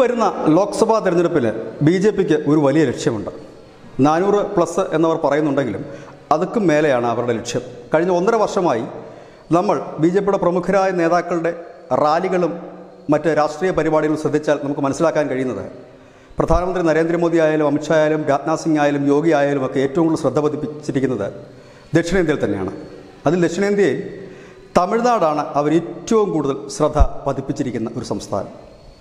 വരുന്ന ലോക്സഭാ തെരഞ്ഞെടുപ്പിൽ B J പിക്ക് ഒരു വലിയ ലക്ഷ്യമുണ്ട് നാനൂറ് പ്ലസ് എന്നവർ പറയുന്നുണ്ടെങ്കിലും അതുക്കും മേലെയാണ് അവരുടെ ലക്ഷ്യം കഴിഞ്ഞ ഒന്നര വർഷമായി നമ്മൾ ബി ജെ പിയുടെ പ്രമുഖരായ നേതാക്കളുടെ റാലികളും മറ്റ് രാഷ്ട്രീയ പരിപാടികളും ശ്രദ്ധിച്ചാൽ നമുക്ക് മനസ്സിലാക്കാൻ കഴിയുന്നത് പ്രധാനമന്ത്രി നരേന്ദ്രമോദി ആയാലും അമിത്ഷാ ആയാലും രാജ്നാഥ് സിംഗ് ആയാലും യോഗി ആയാലും ഒക്കെ ഏറ്റവും കൂടുതൽ ശ്രദ്ധ പതിപ്പിച്ചിരിക്കുന്നത് ദക്ഷിണേന്ത്യയിൽ തന്നെയാണ് അതിൽ ദക്ഷിണേന്ത്യയിൽ തമിഴ്നാടാണ് അവർ ഏറ്റവും കൂടുതൽ ശ്രദ്ധ പതിപ്പിച്ചിരിക്കുന്ന ഒരു സംസ്ഥാനം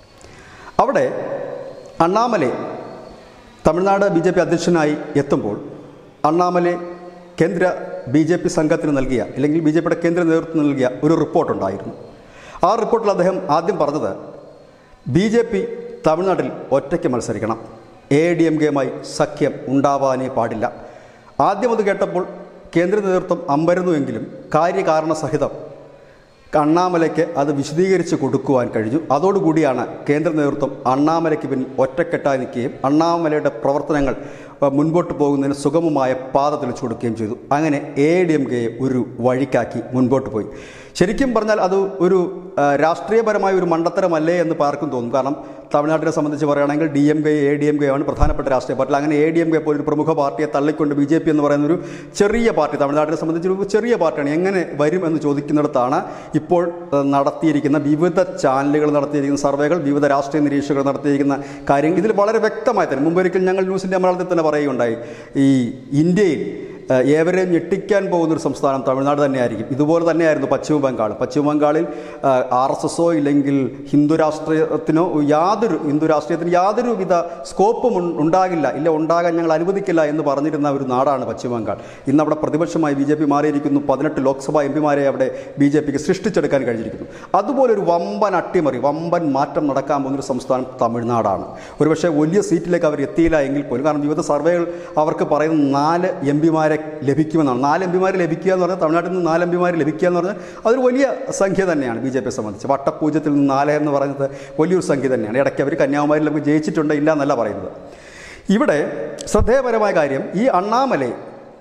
അവിടെ Annamalai Tamil Nadu B J P അധ്യക്ഷനായി എത്തുമ്പോൾ അണ്ണാമലെ കേന്ദ്ര ബി ജെ പി സംഘത്തിന് നൽകിയ അല്ലെങ്കിൽ ബി ജെ പിയുടെ കേന്ദ്ര നേതൃത്വം നൽകിയ ഒരു റിപ്പോർട്ടുണ്ടായിരുന്നു ആ റിപ്പോർട്ടിൽ അദ്ദേഹം ആദ്യം പറഞ്ഞത് ബി ജെ പി തമിഴ്നാട്ടിൽ ഒറ്റയ്ക്ക് മത്സരിക്കണം എ ഡി എം കെയുമായി സഖ്യം ഉണ്ടാവാനേ പാടില്ല ആദ്യം അത് കേട്ടപ്പോൾ കേന്ദ്ര നേതൃത്വം അമ്പരുന്നുവെങ്കിലും കാര്യകാരണ സഹിതം അണ്ണാമലയ്ക്ക് അത് വിശദീകരിച്ച് കൊടുക്കുവാൻ കഴിഞ്ഞു അതോടുകൂടിയാണ് കേന്ദ്ര നേതൃത്വം അണ്ണാമലയ്ക്ക് പിന്നിൽ ഒറ്റക്കെട്ടായി നിൽക്കുകയും അണ്ണാമലയുടെ പ്രവർത്തനങ്ങൾ അഹ്, മുൻപോട്ട് പോകുന്നതിന് സുഗമമായ പാത തെളിച്ചു കൊടുക്കുകയും ചെയ്തു അങ്ങനെ എ ഡി എം കെയെ ഒരു വഴിക്കാക്കി മുൻപോട്ട് പോയി ശരിക്കും പറഞ്ഞാൽ അത് ഒരു ആ, രാഷ്ട്രീയപരമായ ഒരു മണ്ടത്തരമല്ലേ എന്ന് പാർക്കും തോന്നും കാരണം തമിഴ്നാട്ടിനെ സംബന്ധിച്ച് പറയുകയാണെങ്കിൽ D M K A D M K ആണ് പ്രധാനപ്പെട്ട രാഷ്ട്രീയ പാർട്ടി അങ്ങനെ എ ഡി എം കെ പോലൊരു പ്രമുഖ പാർട്ടിയെ തള്ളിക്കൊണ്ട് ബി ജെ പി എന്ന് പറയുന്ന ഒരു ചെറിയ പാർട്ടി തമിഴ്നാട്ടിനെ സംബന്ധിച്ച് ഒരു ചെറിയ പാർട്ടിയാണ് എങ്ങനെ വരും എന്ന് ചോദിക്കുന്നിടത്താണ് ഇപ്പോൾ ആ, നടത്തിയിരിക്കുന്ന വിവിധ ചാനലുകൾ നടത്തിയിരിക്കുന്ന സർവേകൾ വിവിധ രാഷ്ട്രീയ നിരീക്ഷകർ നടത്തിയിരിക്കുന്ന കാര്യങ്ങൾ ഇതിൽ വളരെ വ്യക്തമായി തന്നെ മുമ്പൊരിക്കൽ ഞങ്ങൾ ന്യൂസിൻ്റെ മലയാളത്തിൽ തന്നെ പറയുകയുണ്ടായി ഈ ഇന്ത്യയിൽ ഏഹ് ഏവരെയും ഞെട്ടിക്കാൻ പോകുന്ന ഒരു സംസ്ഥാനം തമിഴ്നാട് തന്നെയായിരിക്കും ഇതുപോലെ തന്നെയായിരുന്നു പശ്ചിമ ബംഗാൾ പശ്ചിമ ബംഗാളിൽ ആർ എസ് എസോ ഇല്ലെങ്കിൽ ഹിന്ദു രാഷ്ട്രീയത്തിനോ യാതൊരു ഹിന്ദു രാഷ്ട്രീയത്തിന് യാതൊരു വിധ സ്കോപ്പും ഉൺ- ഉണ്ടാകില്ല ഇല്ല ഉണ്ടാകാൻ ഞങ്ങൾ അനുവദിക്കില്ല എന്ന് പറഞ്ഞിരുന്ന ഒരു നാടാണ് പശ്ചിമ ബംഗാൾ ഇന്ന് അവിടെ പ്രതിപക്ഷമായി ബി ജെ പി മാറിയിരിക്കുന്നു പതിനെട്ട് ലോക്സഭാ എം പിമാരെ അവിടെ ബി ജെ പിക്ക് സൃഷ്ടിച്ചെടുക്കാൻ കഴിഞ്ഞിരിക്കുന്നു അതുപോലെ ഒരു വമ്പൻ അട്ടിമറി വമ്പൻ മാറ്റം നടക്കാൻ പോകുന്ന ഒരു സംസ്ഥാനം തമിഴ്നാടാണ് ഒരുപക്ഷെ വലിയ സീറ്റിലേക്ക് അവർ എത്തിയില്ല എങ്കിൽ പോലും കാരണം വിവിധ സർവേകൾ അവർക്ക് പറയുന്ന നാല് എം പിമാരെ ലഭിക്കുമെന്നാണ് നാല് എം പിമാരെ ലഭിക്കുക എന്ന് പറഞ്ഞാൽ തമിഴ്നാട്ടിൽ നിന്ന് നാല് എം പിമാരെ ലഭിക്കുക എന്ന് പറഞ്ഞാൽ അതൊരു വലിയ സംഖ്യ തന്നെയാണ് ബി ജെ പിയെ സംബന്ധിച്ച് വട്ടപൂജ്യത്തിൽ നിന്ന് നാല് എന്ന് പറയുന്നത് വലിയൊരു സംഖ്യ തന്നെയാണ് ഇടയ്ക്ക് അവർ കന്യാകുമാരിയിലൊക്കെ ജയിച്ചിട്ടുണ്ട് ഇല്ല എന്നല്ല പറയുന്നത് ഇവിടെ ശ്രദ്ധേയപരമായ കാര്യം ഈ അണ്ണാമലൈ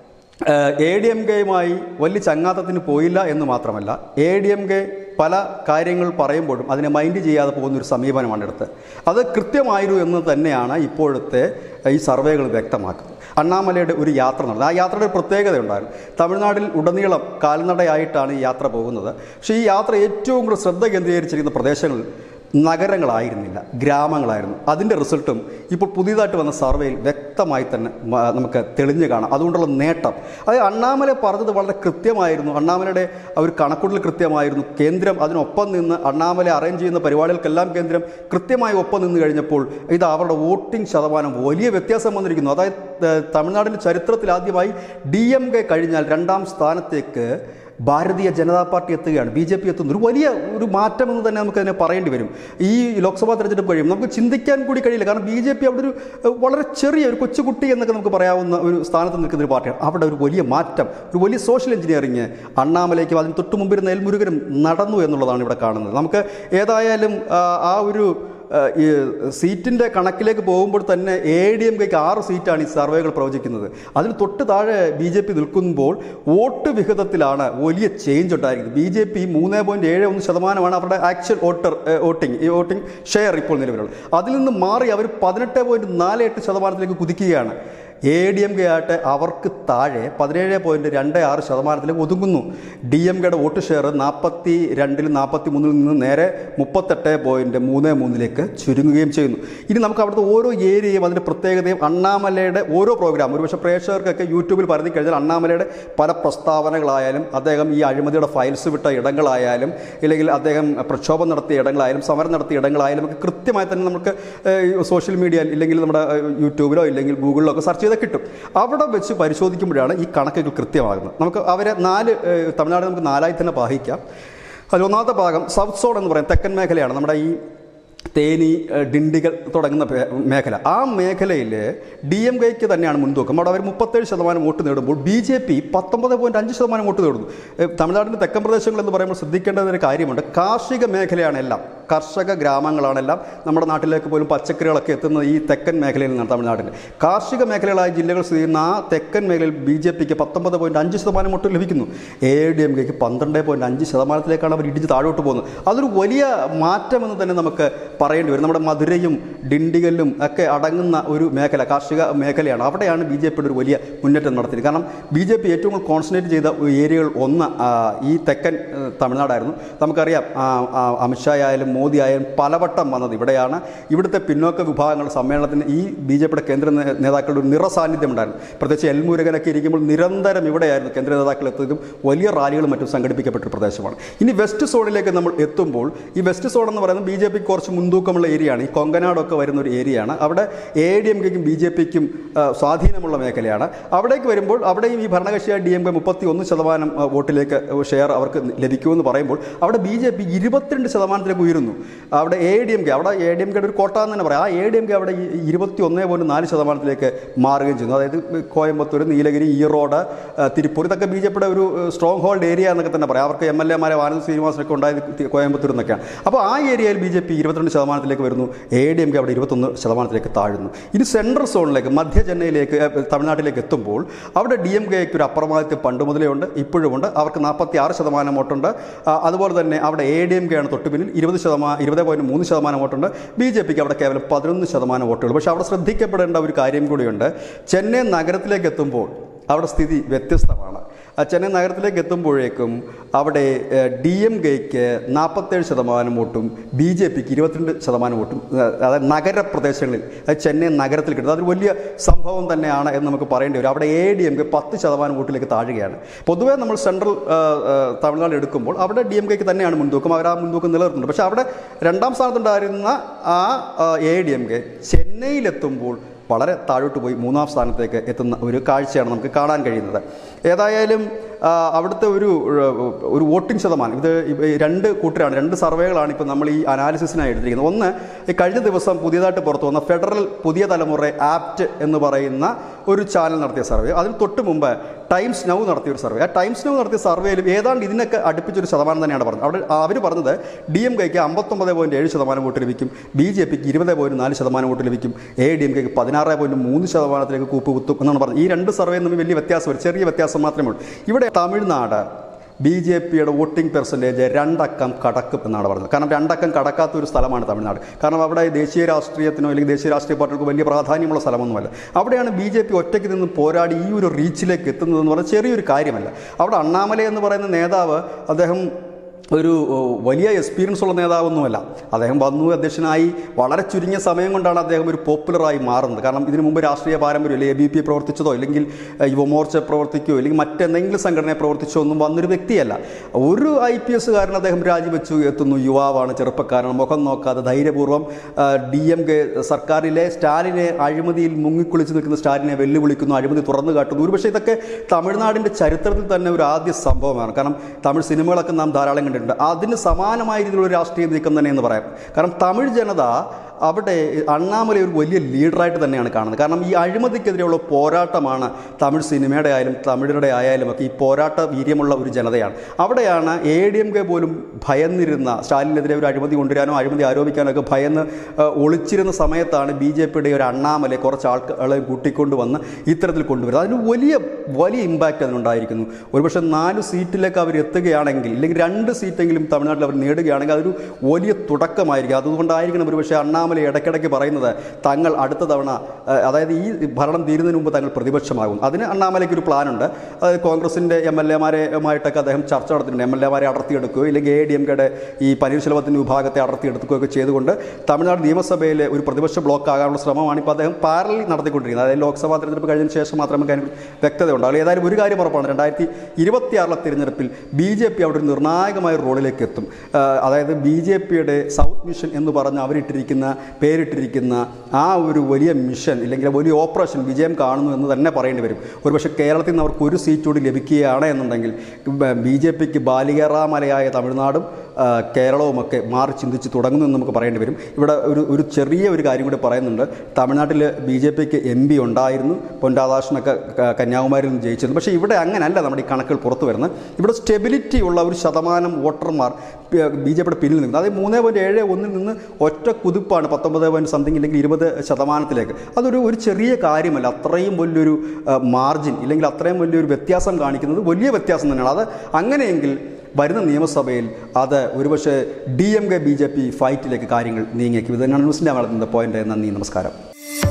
എ ഡി എം കെയുമായി വലിയ ചങ്ങാത്തത്തിന് പോയില്ല എന്ന് മാത്രമല്ല എ ഡി എം കെ പല കാര്യങ്ങൾ പറയുമ്പോഴും അതിനെ മൈൻഡ് ചെയ്യാതെ പോകുന്ന ഒരു സമീപനമാണ് എടുത്ത് അത് കൃത്യമായിരുന്നു എന്ന് തന്നെയാണ് ഇപ്പോഴത്തെ ഈ സർവേകൾ വ്യക്തമാക്കുന്നത് അണ്ണാമലയുടെ ഒരു യാത്ര നടന്നത് ആ യാത്രയുടെ ഒരു പ്രത്യേകതയുണ്ടായിരുന്നു തമിഴ്നാട്ടിൽ ഉടനീളം കാൽനടയായിട്ടാണ് ഈ യാത്ര പോകുന്നത് പക്ഷേ ഈ യാത്ര ഏറ്റവും കൂടുതൽ ശ്രദ്ധ കേന്ദ്രീകരിച്ചിരിക്കുന്ന പ്രദേശങ്ങൾ നഗരങ്ങളായിരുന്നില്ല ഗ്രാമങ്ങളായിരുന്നു അതിൻ്റെ റിസൾട്ടും ഇപ്പോൾ പുതിയതായിട്ട് വന്ന സർവേയിൽ വ്യക്തമായി തന്നെ മ- നമുക്ക് തെളിഞ്ഞു കാണാം അതുകൊണ്ടുള്ള നേട്ടം അത് അണ്ണാമല പറഞ്ഞത് വളരെ കൃത്യമായിരുന്നു അണ്ണാമലയുടെ ആ ഒരു കണക്കുകൂട്ടൽ കൃത്യമായിരുന്നു കേന്ദ്രം അതിനൊപ്പം നിന്ന് അണ്ണാമല അറേഞ്ച് ചെയ്യുന്ന പരിപാടികൾക്കെല്ലാം കേന്ദ്രം കൃത്യമായി ഒപ്പം നിന്ന് കഴിഞ്ഞപ്പോൾ ഇത് അവരുടെ വോട്ടിംഗ് ശതമാനം വലിയ വ്യത്യാസം വന്നിരിക്കുന്നു അതായത് ഏഹ്, തമിഴ്നാടിൻ്റെ ചരിത്രത്തിൽ ആദ്യമായി ഡി എം കെ കഴിഞ്ഞാൽ രണ്ടാം സ്ഥാനത്തേക്ക് ഭാരതീയ ജനതാ പാർട്ടി എത്തുകയാണ് ബി ജെ പി എത്തുന്നു ഒരു വലിയ ഒരു മാറ്റം എന്ന് തന്നെ നമുക്ക് അതിനെ പറയേണ്ടി വരും ഈ ലോക്സഭാ തെരഞ്ഞെടുപ്പ് കഴിയും നമുക്ക് ചിന്തിക്കാൻ കൂടി കഴിയില്ല കാരണം ബി ജെ പി അവിടെ ഒരു ഏഹ്, വളരെ ചെറിയ ഒരു കൊച്ചുകുട്ടി എന്നൊക്കെ നമുക്ക് പറയാവുന്ന ഒരു സ്ഥാനത്ത് നിൽക്കുന്ന ഒരു പാർട്ടിയാണ് അവിടെ ഒരു വലിയ മാറ്റം ഒരു വലിയ സോഷ്യൽ എഞ്ചിനീയറിങ് അണ്ണാമലേക്കും അതിന് തൊട്ട് മുമ്പിരുന്ന എൽമുരുകനും നടന്നു എന്നുള്ളതാണ് ഇവിടെ കാണുന്നത് നമുക്ക് ഏതായാലും ആ, ആ ഒരു ആ, ഈ സീറ്റിൻ്റെ കണക്കിലേക്ക് പോകുമ്പോൾ തന്നെ എ ഡി എം കെക്ക് ആറ് സീറ്റാണ് ഈ സർവേകൾ പ്രവചിക്കുന്നത് അതിന് തൊട്ട് താഴെ ബി ജെ പി നിൽക്കുമ്പോൾ വോട്ട് വിഹിതത്തിലാണ് വലിയ ചേഞ്ച് ഉണ്ടായിരിക്കുന്നത് ബി ജെ പി മൂന്ന് പോയിൻറ്റ് ഏഴ് ഒന്ന് ശതമാനമാണ് അവരുടെ ആക്ച്വൽ വോട്ടർ വോട്ടിംഗ് ഈ വോട്ടിംഗ് ഷെയർ ഇപ്പോൾ നിലവിലുള്ളത് അതിൽ നിന്ന് മാറി അവർ പതിനെട്ട് പോയിൻറ്റ് നാല് എട്ട് ശതമാനത്തിലേക്ക് കുതിക്കുകയാണ് എ ഡി എം കെ ആയിട്ട് അവർക്ക് താഴെ പതിനേഴ് പോയിൻറ്റ് രണ്ട് ആറ് ശതമാനത്തിലേക്ക് ഒതുങ്ങുന്നു ഡി എം കെയുടെ വോട്ട് ഷെയർ നാൽപ്പത്തി രണ്ടിൽ നാൽപ്പത്തി മൂന്നിൽ നിന്ന് നേരെ മുപ്പത്തെട്ട് പോയിൻറ്റ് മൂന്ന് മൂന്നിലേക്ക് ചുരുങ്ങുകയും ചെയ്യുന്നു ഇനി നമുക്ക് അവിടുത്തെ ഓരോ ഏരിയയും അതിൻ്റെ പ്രത്യേകതയും അണ്ണാമലയുടെ ഓരോ പ്രോഗ്രാം ഒരുപക്ഷെ പ്രേക്ഷകർക്കൊക്കെ യൂട്യൂബിൽ പറഞ്ഞു കഴിഞ്ഞാൽ അണ്ണാമലയുടെ പല പ്രസ്താവനകളായാലും അദ്ദേഹം ഈ അഴിമതിയുടെ ഫയൽസ് വിട്ട ഇടങ്ങളായാലും ഇല്ലെങ്കിൽ അദ്ദേഹം പ്രക്ഷോഭം നടത്തിയ ഇടങ്ങളായാലും സമരം നടത്തിയ ഇടങ്ങളായാലും ഒക്കെ കൃത്യമായി തന്നെ നമുക്ക് ഏഹ്, സോഷ്യൽ മീഡിയ ഇല്ലെങ്കിൽ നമ്മുടെ ഏഹ്, യൂട്യൂബിലോ ഇല്ലെങ്കിൽ ഗൂഗിളിലോ ഒക്കെ സെർച്ച് ചെയ്താൽ കിട്ടും അവിടെ വെച്ച് പരിശോധിക്കുമ്പോഴാണ് ഈ കണക്കുകൾ കൃത്യമാകുന്നത് നമുക്ക് അവരെ നാല് ഏഹ്, തമിഴ്നാട് നമുക്ക് നാലായി തന്നെ ഭാഗിക്കാം അതിൽ ഒന്നാമത്തെ ഭാഗം സൗത്ത് സോൺ എന്ന് പറയും തെക്കൻ മേഖലയാണ് നമ്മുടെ ഈ തേനി ഏഹ്, ഡിണ്ടിഗൽ തുടങ്ങുന്ന പേ- മേഖല ആ മേഖലയിൽ ഡി എം കെക്ക് തന്നെയാണ് മുൻതൂക്കം അവിടെ അവർ മുപ്പത്തേഴ് ശതമാനം വോട്ട് നേടുമ്പോൾ ബി ജെ പി പത്തൊമ്പത് പോയിൻറ്റ് അഞ്ച് ശതമാനം വോട്ട് നേടുന്നു ഏഹ്, തമിഴ്നാടിൻ്റെ തെക്കൻ പ്രദേശങ്ങൾ എന്ന് പറയുമ്പോൾ ശ്രദ്ധിക്കേണ്ട ഒരു കാര്യമുണ്ട് കാർഷിക മേഖലയാണ് എല്ലാം കർഷക ഗ്രാമങ്ങളാണെല്ലാം നമ്മുടെ നാട്ടിലേക്ക് പോലും പച്ചക്കറികളൊക്കെ എത്തുന്നത് ഈ തെക്കൻ മേഖലയിൽ നിന്നാണ് തമിഴ്നാട്ടിൽ കാർഷിക മേഖലകളായ ജില്ലകൾ സ്ഥിതി ചെയ്യുന്ന ആ തെക്കൻ മേഖലയിൽ ബി ജെ പിക്ക് പത്തൊമ്പത് പോയിൻറ്റ് അഞ്ച് ശതമാനം വോട്ട് ലഭിക്കുന്നു എ ഡി എം കെക്ക് പന്ത്രണ്ട് പോയിൻറ്റ് അഞ്ച് ശതമാനത്തിലേക്കാണ് അവർ ഇടിച്ച് താഴോട്ട് പോകുന്നത് അതൊരു വലിയ മാറ്റമെന്ന് തന്നെ നമുക്ക് പറയേണ്ടി വരും നമ്മുടെ മധുരയും ഡിണ്ടിഗലും ഒക്കെ അടങ്ങുന്ന ഒരു മേഖല കാർഷിക മേഖലയാണ് അവിടെയാണ് ബി ജെ പിയുടെ ഒരു വലിയ മുന്നേറ്റം നടത്തിയത് കാരണം ബി ജെ പി ഏറ്റവും കൂടുതൽ കോൺസെൻട്രേറ്റ് ചെയ്ത ഏരിയകൾ ഒന്ന് ആ, ഈ തെക്കൻ ഏ, തമിഴ്നാടായിരുന്നു നമുക്കറിയാം ആ, ആ, അമിത്ഷാ ആയാലും മോദി ആയാലും പലവട്ടം വന്നത് ഇവിടെയാണ് ഇവിടുത്തെ പിന്നോക്ക വിഭാഗങ്ങളുടെ സമ്മേളനത്തിന് ഈ ബി ജെ പിയുടെ കേന്ദ്ര നേ- നേതാക്കളുടെ ഒരു നിറസാന്നിധ്യം ഉണ്ടായിരുന്നു പ്രത്യേകിച്ച് എൽമുരുകനൊക്കെ ഇരിക്കുമ്പോൾ നിരന്തരം ഇവിടെയായിരുന്നു കേന്ദ്ര നേതാക്കൾ എത്തുന്നതും വലിയ റാലികളും മറ്റും സംഘടിപ്പിക്കപ്പെട്ട ഒരു പ്രദേശമാണ് ഇനി വെസ്റ്റ് സോണിലേക്ക് നമ്മൾ എത്തുമ്പോൾ ഈ വെസ്റ്റ് സോൺ എന്ന് പറയുന്നത് ബി ജെ പിക്ക് കുറച്ച് മുൻതൂക്കമുള്ള ഏരിയയാണ് ഈ കൊങ്കനാടൊക്കെ വരുന്ന ഒരു ഏരിയയാണ് അവിടെ എ ഡി എം കെക്കും ബി ജെ പിക്കും സ്വാധീനമുള്ള മേഖലയാണ് അവിടേക്ക് വരുമ്പോൾ അവിടെയും ഈ ഭരണകക്ഷിയായ ഡി എം കെ മുപ്പത്തി ഒന്ന് ശതമാനം ആ, വോട്ടിലേക്ക് ഷെയർ അവർക്ക് ലഭിക്കുമെന്ന് പറയുമ്പോൾ അവിടെ ബി ജെ പി ഇരുപത്തിരണ്ട് ശതമാനത്തിലേക്ക് ഉയരുന്നു അവിടെ എ ഡി എം കെ അവിടെ എ ഡി എം കെയുടെ ഒരു കോട്ട എന്ന് തന്നെ പറയാം ആ എ ഡി എം കെ അവിടെ ഇരുപത്തി ഒന്ന് പോയിന്റ് നാല് ശതമാനത്തിലേക്ക് മാറുകയും ചെയ്യുന്നു അതായത് കോയമ്പത്തൂർ നീലഗിരി ഈറോഡ് ആ, തിരുപ്പൂർ ഇതൊക്കെ ബി ജെ പിയുടെ ഒരു സ്ട്രോങ് ഹോൾഡ് ഏരിയ എന്നൊക്കെ തന്നെ പറയാം അവർക്ക് എം എൽ എമാരെ ആനന്ദ് ശ്രീനിവാസനൊക്കെ ഉണ്ടായത് തി- കോയമ്പത്തൂർ എന്നൊക്കെയാണ് അപ്പോൾ ആ ഏരിയയിൽ ബി ജെ പി ഇരുപത്തിരണ്ട് ശതമാനത്തിലേക്ക് വരുന്നു എ ഡി എം കെ അവിടെ ഇരുപത്തൊന്ന് ശതമാനത്തിലേക്ക് താഴുന്നു ഇനി സെൻട്രൽ സോണിലേക്ക് മധ്യ ചെന്നൈയിലേക്ക് ഏ, തമിഴ്നാട്ടിലേക്ക് എത്തുമ്പോൾ അവിടെ ഡി എം കെക്ക് ഒരു അപ്രമാദിത്യം പണ്ട് മുതലേ ഉണ്ട് ഇപ്പോഴുമുണ്ട് അവർക്ക് നാൽപ്പത്തി ആറ് ശതമാനം വോട്ടുണ്ട് ആ, അതുപോലെ തന്നെ അവിടെ എ ഡി എം കെ ആണ് തൊട്ട് പിന്നിൽ ഇരുപത് ശതമാനം ഇരുപത് പോയിന്റ് മൂന്ന് ശതമാനം വോട്ടുണ്ട് ബി ജെ പിക്ക് അവിടെ കേവലം പതിനൊന്ന് ശതമാനം വോട്ടുകൾ പക്ഷേ അവിടെ ശ്രദ്ധിക്കപ്പെടേണ്ട ഒരു കാര്യം കൂടിയുണ്ട് ചെന്നൈ നഗരത്തിലേക്ക് എത്തുമ്പോൾ അവിടെ സ്ഥിതി വ്യത്യസ്തമാണ് ആ ചെന്നൈ നഗരത്തിലേക്ക് എത്തുമ്പോഴേക്കും അവിടെ ഡി എം കെക്ക് നാൽപ്പത്തേഴ് ശതമാനം വോട്ടും ബി ജെ പിക്ക് ഇരുപത്തിരണ്ട് ശതമാനം വോട്ടും ഏ, അതായത് നഗരപ്രദേശങ്ങളിൽ അതായത് ചെന്നൈ നഗരത്തിൽ കിട്ടുന്നത് അതൊരു വലിയ സംഭവം തന്നെയാണ് എന്ന് നമുക്ക് പറയേണ്ടി വരും അവിടെ എ ഡി എം കെ പത്ത് ശതമാനം വോട്ടിലേക്ക് താഴുകയാണ് പൊതുവേ നമ്മൾ സെൻട്രൽ ആ, ആ, തമിഴ്നാട് എടുക്കുമ്പോൾ അവിടെ ഡി എം കെക്ക് തന്നെയാണ് മുൻതൂക്കം അവർ ആ മുൻതൂക്കം നിലനിർത്തുന്നുണ്ട് പക്ഷേ അവിടെ രണ്ടാം സ്ഥാനത്തുണ്ടായിരുന്ന ആ എ ഡി എം കെ ചെന്നൈയിലെത്തുമ്പോൾ വളരെ താഴോട്ട് പോയി മൂന്നാം സ്ഥാനത്തേക്ക് എത്തുന്ന ഒരു കാഴ്ചയാണ് നമുക്ക് കാണാൻ കഴിയുന്നത് ഏതായാലും ആ, അവിടുത്തെ ഒരു ഏഹ്, ഒരു വോട്ടിംഗ് ശതമാനം ഇത് ഇപ്പ ഈ രണ്ട് കൂട്ടരാണ് രണ്ട് സർവേകളാണ് ഇപ്പോൾ നമ്മൾ ഈ അനാലിസിസിനായി എടുത്തിരിക്കുന്നത് ഒന്ന് ഈ കഴിഞ്ഞ ദിവസം പുതിയതായിട്ട് പുറത്തു വന്ന ഫെഡറൽ പുതിയ തലമുറ ആപ്റ്റ് എന്ന് പറയുന്ന ഒരു ചാനൽ നടത്തിയ സർവേ അതിന് തൊട്ട് മുമ്പ് ടൈംസ് നൗ നടത്തിയ ഒരു സർവേ ആ ടൈംസ് നൗ നടത്തിയ സർവേയിലും ഏതാണ്ട് ഇതിനൊക്കെ അടുപ്പിച്ചൊരു ശതമാനം തന്നെയാണ് പറഞ്ഞത് അവിടെ അവർ പറഞ്ഞത് ഡി എം കെക്ക് അമ്പത്തൊമ്പത് പോയിൻറ്റ് ഏഴ് ശതമാനം വോട്ട് ലഭിക്കും ബി ജെ പിക്ക് ഇരുപത് പോയിൻറ്റ് നാല് ശതമാനം വോട്ട് ലഭിക്കും എ ഡി എം കെക്ക് പതിനാറ് പോയിൻറ്റ് മൂന്ന് ശതമാനത്തിലേക്ക് കൂപ്പ് കുത്തും എന്നാണ് പറഞ്ഞത് ഈ രണ്ട് സർവേയും തമ്മിൽ വലിയ വ്യത്യാസം വരും ചെറിയ വ്യത്യാസം മാത്രമേ ഉള്ളൂ ഇവിടെ തമിഴ്നാട് ബി ജെ പിയുടെ വോട്ടിംഗ് പെർസെൻറ്റേജ് രണ്ടക്കം കടക്കും എന്നാണ് പറഞ്ഞത് കാരണം രണ്ടക്കം കടക്കാത്ത ഒരു സ്ഥലമാണ് തമിഴ്നാട് കാരണം അവിടെ ദേശീയ രാഷ്ട്രീയത്തിനോ അല്ലെങ്കിൽ ദേശീയ രാഷ്ട്രീയ പാർട്ടികൾക്ക് വലിയ പ്രാധാന്യമുള്ള സ്ഥലമൊന്നുമല്ല അവിടെയാണ് ബി ജെ പി ഒറ്റയ്ക്ക് നിന്ന് പോരാടി ഈ ഒരു റീച്ചിലേക്ക് എത്തുന്നതെന്ന് പറഞ്ഞാൽ ചെറിയൊരു കാര്യമല്ല അവിടെ അണ്ണാമലൈ എന്ന് പറയുന്ന നേതാവ് അദ്ദേഹം ഒരു ഓ, വലിയ എക്സ്പീരിയൻസ് ഉള്ള നേതാവൊന്നുമല്ല അദ്ദേഹം വന്നു അധ്യക്ഷനായി വളരെ ചുരുങ്ങിയ സമയം കൊണ്ടാണ് അദ്ദേഹം ഒരു പോപ്പുലറായി മാറുന്നത് കാരണം ഇതിനു മുമ്പ് രാഷ്ട്രീയ പാരമ്പര്യം അല്ലെങ്കിൽ എ ബി പി പ്രവർത്തിച്ചതോ അല്ലെങ്കിൽ ഏഹ്, യുവമോർച്ച പ്രവർത്തിക്കുകയോ അല്ലെങ്കിൽ മറ്റെന്തെങ്കിലും സംഘടനയെ പ്രവർത്തിച്ചോ ഒന്നും വന്നൊരു വ്യക്തിയല്ല ഒരു ഐ പി എസ്സുകാരൻ അദ്ദേഹം രാജിവെച്ചു എത്തുന്നു യുവാവാണ് ചെറുപ്പക്കാരൻ മുഖം നോക്കാതെ ധൈര്യപൂർവ്വം ഡി എം കെ സർക്കാരിലെ സ്റ്റാലിനെ അഴിമതിയിൽ മുങ്ങിക്കുളിച്ച് നിൽക്കുന്ന സ്റ്റാലിനെ വെല്ലുവിളിക്കുന്നു അഴിമതി തുറന്നു കാട്ടുന്നു ഒരുപക്ഷെ ഇതൊക്കെ തമിഴ്നാടിൻ്റെ ചരിത്രത്തിൽ തന്നെ ഒരു ആദ്യ സംഭവമാണ് കാരണം തമിഴ് സിനിമകളൊക്കെ നാം ധാരാളം കണ്ടിട്ടുണ്ട് അതിന് സമാനമായ രീതിയിലുള്ള ഒരു രാഷ്ട്രീയ നീക്കം തന്നെ എന്ന് പറയാം കാരണം തമിഴ് ജനത അവിടെ അണ്ണാമല ഒരു വലിയ ലീഡറായിട്ട് തന്നെയാണ് കാണുന്നത് കാരണം ഈ അഴിമതിക്കെതിരെയുള്ള പോരാട്ടമാണ് തമിഴ് സിനിമയുടെ ആയാലും തമിഴരുടെ ആയാലും ഒക്കെ ഈ പോരാട്ട വീര്യമുള്ള ഒരു ജനതയാണ് അവിടെയാണ് എ ഡി എം കെ പോലും ഭയന്നിരുന്ന സ്റ്റാലിനെതിരെ ഒരു അഴിമതി കൊണ്ടുവരാനോ അഴിമതി ആരോപിക്കാനോ ഒക്കെ ഭയന്ന് ആ, ഒളിച്ചിരുന്ന സമയത്താണ് ബി ജെ പിയുടെ ഒരു അണ്ണാമലെ കുറച്ച് ആൾക്കാരെ കൂട്ടിക്കൊണ്ട് വന്ന് ഇത്തരത്തിൽ കൊണ്ടുവരുന്നത് അതിന് വലിയ വലിയ ഇമ്പാക്റ്റ് അതിനുണ്ടായിരിക്കുന്നു ഒരുപക്ഷെ നാല് സീറ്റിലേക്ക് അവർ എത്തുകയാണെങ്കിൽ അല്ലെങ്കിൽ രണ്ട് സീറ്റെങ്കിലും തമിഴ്നാട്ടിൽ അവർ നേടുകയാണെങ്കിൽ അതൊരു വലിയ തുടക്കമായിരിക്കും അതുകൊണ്ടായിരിക്കണം ഒരുപക്ഷെ അണ്ണാമല ഇടയ്ക്കിടയ്ക്ക് പറയുന്നത് തങ്ങൾ അടുത്ത തവണ ആ, അതായത് ഈ ഭരണം തീരുന്നതിന് മുമ്പ് തങ്ങൾ പ്രതിപക്ഷമാകും അതിന് അണ്ണാമലയ്ക്ക് ഒരു പ്ലാനുണ്ട് അതായത് കോൺഗ്രസിൻ്റെ എം എൽ എമാരുമായിട്ടൊക്കെ അദ്ദേഹം ചർച്ച നടത്തിയിട്ടുണ്ട് എം എൽ എമാരെ അടർത്തിയെടുക്കുകയോ ഇല്ലെങ്കിൽ എ ഡി എം കെയുടെ ഈ പനീർശെൽവത്തിൻ്റെ വിഭാഗത്തെ അടർത്തിയെടുക്കുകയൊക്കെ ചെയ്തുകൊണ്ട് തമിഴ്നാട് നിയമസഭയിലെ ഒരു പ്രതിപക്ഷ ബ്ലോക്ക് ആകാനുള്ള ശ്രമമാണ് ഇപ്പോൾ അദ്ദേഹം പാരലി നടത്തിക്കൊണ്ടിരിക്കുന്നത് അതായത് ലോക്സഭാ തെരഞ്ഞെടുപ്പ് കഴിഞ്ഞതിന് ശേഷം മാത്രമേ നമുക്ക് അതിന് വ്യക്തത ഉണ്ടാവുള്ളൂ ഏതായാലും ഒരു കാര്യം ഉറപ്പാണ് രണ്ടായിരത്തി ഇരുപത്തിയാറിലെ തിരഞ്ഞെടുപ്പിൽ ബി ജെ പി അവിടെ ഒരു നിർണായകമായ റോളിലേക്ക് എത്തും ആ, അതായത് ബി ജെ പിയുടെ സൗത്ത് മിഷൻ എന്ന് പറഞ്ഞ് അവരിട്ടിരിക്കുന്ന പേരിട്ടിരിക്കുന്ന ആ ഒരു വലിയ മിഷൻ ഇല്ലെങ്കിൽ വലിയ ഓപ്പറേഷൻ വിജയം കാണുന്നു എന്ന് തന്നെ പറയേണ്ടി വരും ഒരുപക്ഷെ കേരളത്തിൽ നിന്ന് അവർക്ക് ഒരു സീറ്റ് കൂടി ലഭിക്കുകയാണ് എന്നുണ്ടെങ്കിൽ ബി ജെ പിക്ക് ബാലികേറാമലയായ തമിഴ്നാടും ആ, കേരളവുമൊക്കെ മാറി ചിന്തിച്ച് തുടങ്ങുന്നു എന്ന് നമുക്ക് പറയേണ്ടി വരും ഇവിടെ ഒരു ഒരു ചെറിയ ഒരു കാര്യം കൂടി പറയുന്നുണ്ട് തമിഴ്നാട്ടിൽ ബി ജെ പിക്ക് എം പി ഉണ്ടായിരുന്നു പൊൻരാധാകൃഷ്ണനൊക്കെ ക- കന്യാകുമാരിയിൽ നിന്ന് ജയിച്ചിരുന്നു പക്ഷേ ഇവിടെ അങ്ങനെയല്ല നമ്മുടെ ഈ കണക്കുകൾ പുറത്തു വരുന്നത് ഇവിടെ സ്റ്റെബിലിറ്റി ഉള്ള ഒരു ശതമാനം വോട്ടർമാർ ബി ജെ പിയുടെ പിന്നിൽ നിൽക്കുന്നത് അതായത് മൂന്ന് പോയിൻറ്റ് ഏഴ് ഒന്നിൽ നിന്ന് ഒറ്റ കുതിപ്പാണ് പത്തൊമ്പത് പോയിൻറ്റ് സംതിങ് ഇല്ലെങ്കിൽ ഇരുപത് ശതമാനത്തിലേക്ക് അതൊരു ഒരു ചെറിയ കാര്യമല്ല അത്രയും വലിയൊരു മാർജിൻ ഇല്ലെങ്കിൽ അത്രയും വലിയൊരു വ്യത്യാസം കാണിക്കുന്നത് വലിയ വ്യത്യാസം തന്നെയാണ് അത് അങ്ങനെയെങ്കിൽ വരുന്ന നിയമസഭയിൽ അത് ഒരുപക്ഷെ D M K B J P ഫൈറ്റിലേക്ക് കാര്യങ്ങൾ നീങ്ങിയേക്കും ഇത് തന്നെയാണ് ന്യൂസിൻ്റെ പോയിന്റ് നന്ദി നമസ്കാരം